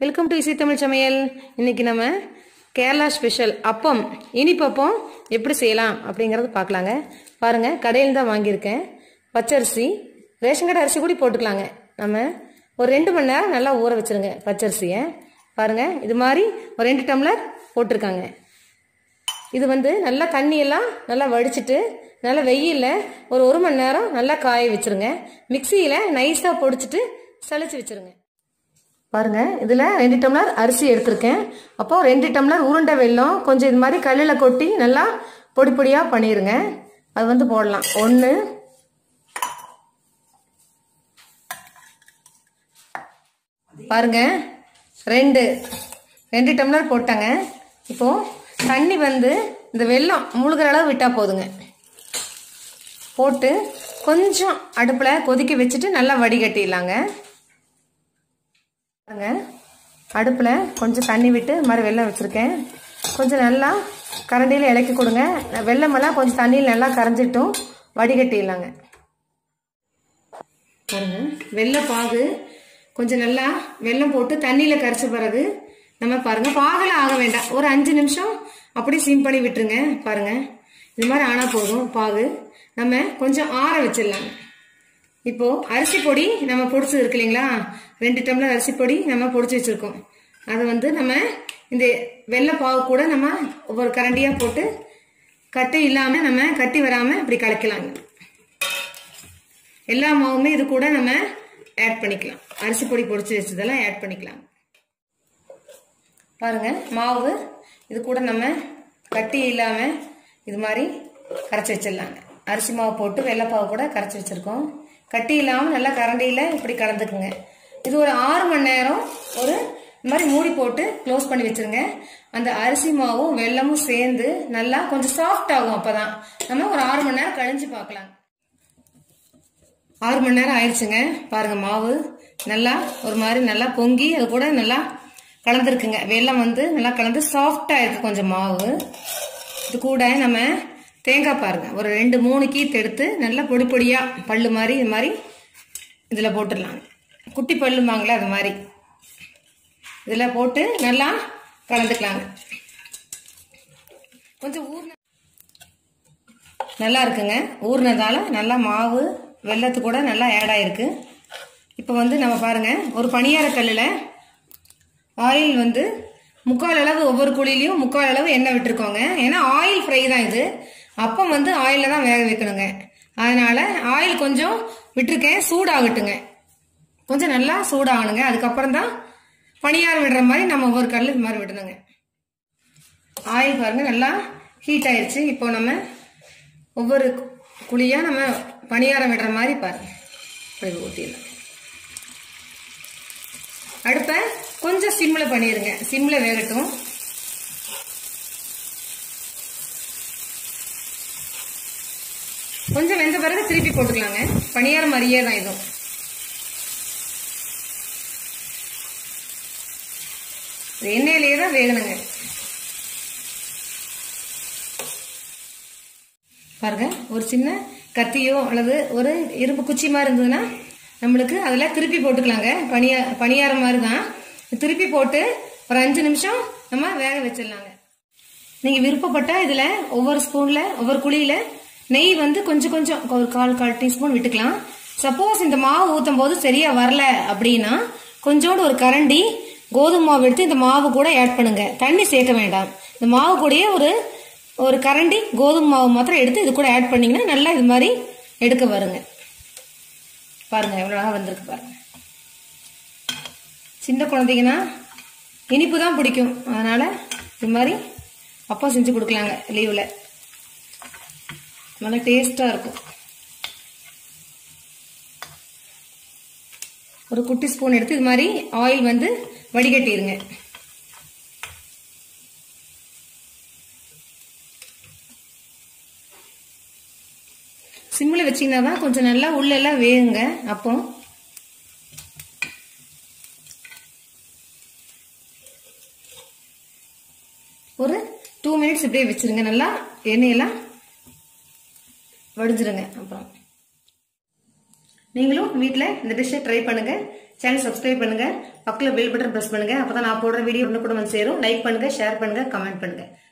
welcome to EC Tamil சமையல் இன்னைக்கு நம்ம கேரளா ஸ்பெஷல் அப்பம் இனிப்பப்பம் எப்படி செய்யலாம் அப்படிங்கறது பார்க்கலாங்க பாருங்க கடையில் தான் வாங்கியிருக்கேன் பச்சரிசி ரேஷன் கடை அரிசி கூட போட்டுக்கலாங்க நம்ம ஒரு ரெண்டு மணி நேரம் நல்லா ஊற வச்சிருங்க பச்சரிசியை பாருங்க இது மாதிரி ஒரு ரெண்டு டம்ளர் போட்டிருக்காங்க இது வந்து நல்லா தண்ணியெல்லாம் நல்லா வடிச்சிட்டு நல்லா வெயிலில் ஒரு ஒரு மணி நேரம் நல்லா காய வச்சிருங்க மிக்சியில் நைஸாக பொடிச்சிட்டு சளிச்சு வச்சிருங்க பாருங்க இதில் ரெண்டு டம்ளர் அரிசி எடுத்திருக்கேன் அப்போ ரெண்டு டம்ளர் உருண்டை வெல்லம் கொஞ்சம் இது மாதிரி கல்லில் கொட்டி நல்லா பொடி பொடியாக பண்ணிடுங்க அது வந்து போடலாம் ஒன்று பாருங்க ரெண்டு ரெண்டு டம்ளர் போட்டாங்க இப்போ தண்ணி வந்து இந்த வெல்லம் முழுகிற அளவு விட்டால் போதுங்க போட்டு கொஞ்சம் அடுப்பில் கொதிக்க வச்சுட்டு நல்லா வடிகட்டிடலாங்க பாருங்க அடுப்பில் கொஞ்சம் தண்ணி விட்டு இது மாதிரி வெள்ளம் வச்சுருக்கேன் கொஞ்சம் நல்லா கரண்டியில் இலக்கி கொடுங்க வெள்ளமெல்லாம் கொஞ்சம் தண்ணியில் நல்லா கரைஞ்சிட்டும் வடிகட்டிடலாங்க பாருங்க வெள்ளை பாகு கொஞ்சம் நல்லா வெள்ளம் போட்டு தண்ணியில் கரைச்ச பிறகு நம்ம பாருங்க பாகலாம் ஆக வேண்டாம் ஒரு அஞ்சு நிமிஷம் அப்படியே சிம் பண்ணி விட்டுருங்க பாருங்க இது மாதிரி ஆனால் போதும் பாகு நம்ம கொஞ்சம் ஆற வச்சிடலாங்க இப்போ அரிசி பொடி நம்ம பொடிச்சு இருக்கு இல்லைங்களா ரெண்டு டம்ளர் அரிசி பொடி நம்ம பொடிச்சு வச்சிருக்கோம் அதை வந்து நம்ம இந்த வெள்ளை பாவு கூட நம்ம ஒவ்வொரு கரண்டியா போட்டு கட்டி இல்லாம நம்ம கட்டி வராம இப்படி கலக்கலாங்க எல்லா மாவுமே இது கூட நம்ம ஆட் பண்ணிக்கலாம் அரிசி பொடி பொடிச்சு வச்சதெல்லாம் ஆட் பண்ணிக்கலாம் பாருங்க மாவு இது கூட நம்ம கட்டி இல்லாம இது மாதிரி கரைச்சி வச்சிடலாங்க அரிசி மாவு போட்டு வெள்ளைப்பாவு கூட கரைச்சி வச்சிருக்கோம் கட்டி இல்லாமல் நல்லா கரண்டியில் இப்படி கலந்துக்குங்க இது ஒரு ஆறு மணி நேரம் ஒரு இந்த மாதிரி மூடி போட்டு க்ளோஸ் பண்ணி வச்சிருங்க அந்த அரிசி மாவும் வெள்ளமும் சேர்ந்து நல்லா கொஞ்சம் சாஃப்ட் ஆகும் அப்பதான் நம்ம ஒரு ஆறு மணி நேரம் கழிஞ்சு பார்க்கலாம் ஆறு மணி நேரம் ஆயிடுச்சுங்க பாருங்க மாவு நல்லா ஒரு மாதிரி நல்லா பொங்கி அது கூட நல்லா கலந்துருக்குங்க வெள்ளம் வந்து நல்லா கலந்து சாஃப்டா இருக்கு கொஞ்சம் மாவு இது கூட நம்ம தேங்காய் பாருங்க ஒரு ரெண்டு மூணு கீத்து எடுத்து நல்லா பொடி பொடியா பல்லு மாதிரி இது மாதிரி இதில் போட்டுடலாம் குட்டி பல்லுமாங்களே அது மாதிரி இதில் போட்டு நல்லா கலந்துக்கலாங்க கொஞ்சம் ஊர்ன நல்லா இருக்குங்க ஊர்னதால நல்லா மாவு வெள்ளத்து கூட நல்லா ஆட் ஆயிருக்கு இப்போ வந்து நம்ம பாருங்க ஒரு பணியார கல்லில் ஆயில் வந்து முக்கால் அளவு ஒவ்வொரு குழிலையும் முக்கால் அளவு எண்ணெய் விட்டுருக்கோங்க ஏன்னா ஆயில் ஃப்ரை தான் இது அப்பம் வந்து ஆயிலில் தான் வேக வைக்கணுங்க அதனால ஆயில் கொஞ்சம் விட்டுருக்கேன் சூடாகட்டுங்க கொஞ்சம் நல்லா சூடாகணுங்க அதுக்கப்புறம் தான் பணியாரம் விடுற மாதிரி நம்ம ஒவ்வொரு கல் இது மாதிரி விடணுங்க ஆயில் பாருங்க நல்லா ஹீட் ஆயிடுச்சு இப்போ நம்ம ஒவ்வொரு குழியாக நம்ம பணியாரம் விடுற மாதிரி பாருங்க இப்படி ஊற்றிடலாம் அடுப்பை கொஞ்சம் சிம்மில் பண்ணிடுங்க சிம்மில் வேகட்டும் கொஞ்சம் வெந்த பிறகு திருப்பி போட்டுக்கலாங்க பணியாரம் மாதிரியே தான் இதுவும் எண்ணெயிலேயே தான் வேகணுங்க பாருங்க ஒரு சின்ன கத்தியோ அல்லது ஒரு இரும்பு குச்சி மாதிரி இருந்ததுன்னா நம்மளுக்கு அதில் திருப்பி போட்டுக்கலாங்க பனியா பணியாரம் மாதிரி தான் திருப்பி போட்டு ஒரு அஞ்சு நிமிஷம் நம்ம வேக வச்சிடலாங்க நீங்கள் விருப்பப்பட்டா இதில் ஒவ்வொரு ஸ்பூனில் ஒவ்வொரு குழியில் நெய் வந்து கொஞ்சம் கொஞ்சம் ஒரு கால் கால் டீஸ்பூன் விட்டுக்கலாம் சப்போஸ் இந்த மாவு ஊற்றும் போது சரியா வரல அப்படின்னா கொஞ்சோண்டு ஒரு கரண்டி கோதுமை மாவு எடுத்து இந்த மாவு கூட ஆட் பண்ணுங்க தண்ணி சேர்க்க வேண்டாம் இந்த மாவு கூடயே ஒரு ஒரு கரண்டி கோதுமை மாவு மாத்திரம் எடுத்து இது கூட ஆட் பண்ணீங்கன்னா நல்லா இது மாதிரி எடுக்க வருங்க பாருங்க எவ்வளோ அழகாக வந்திருக்கு பாருங்க சின்ன குழந்தைங்கன்னா இனிப்பு தான் பிடிக்கும் அதனால இது மாதிரி அப்பா செஞ்சு கொடுக்கலாங்க லீவில் நல்லா டேஸ்டாக இருக்கும் ஒரு குட்டி ஸ்பூன் எடுத்து இது மாதிரி ஆயில் வந்து வடிகட்டிடுங்க சிம்மில் வச்சிங்கன்னா தான் கொஞ்சம் நல்லா உள்ளெல்லாம் வேகுங்க அப்போ ஒரு டூ மினிட்ஸ் இப்படியே வச்சிருங்க நல்லா எண்ணெயெல்லாம் வடிஞ்சிருங்க அப்புறம் நீங்களும் வீட்டில் இந்த டிஷ்ஷை ட்ரை பண்ணுங்க சேனல் சப்ஸ்கிரைப் பண்ணுங்க பக்கத்தில் பெல் பட்டன் ப்ரெஸ் பண்ணுங்க அப்பதான் நான் போடுற வீடியோ இன்னும் கூட வந்து சேரும் லைக் பண்ணுங்க ஷேர் பண்ணுங்க கமெண்ட் பண்ணுங்க